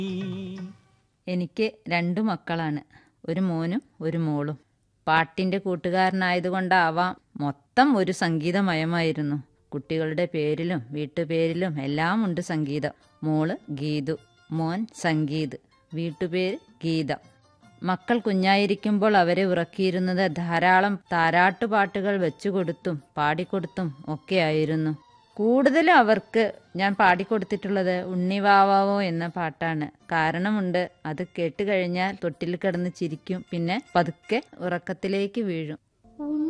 എനിക്ക് രണ്ടു മക്കളാണ് ഒരു മോനും ഒരു മോളും പാട്ടിന്റെ കൂട്ടുകാരനായതുകൊണ്ടാവാം മൊത്തം ഒരു സംഗീതമയമായിരുന്നു കുട്ടികളുടെ പേരിലും വീട്ടുപേരിലും എല്ലാം ഉണ്ട് സംഗീതം മോള് ഗീതു മോൻ സംഗീത് വീട്ടുപേര് ഗീത മക്കൾ കുഞ്ഞായിരിക്കുമ്പോൾ അവരെ ഉറക്കിയിരുന്നത് ധാരാളം താരാട്ടുപാട്ടുകൾ വെച്ചുകൊടുത്തും പാടിക്കൊടുത്തും ഒക്കെയായിരുന്നു കൂടുതലും അവർക്ക് ഞാൻ പാടിക്കൊടുത്തിട്ടുള്ളത് ഉണ്ണിവാവാവോ എന്ന പാട്ടാണ് കാരണമുണ്ട് അത് കേട്ടുകഴിഞ്ഞാൽ തൊട്ടിൽ കിടന്ന് ചിരിക്കും പിന്നെ പതുക്കെ ഉറക്കത്തിലേക്ക് വീഴും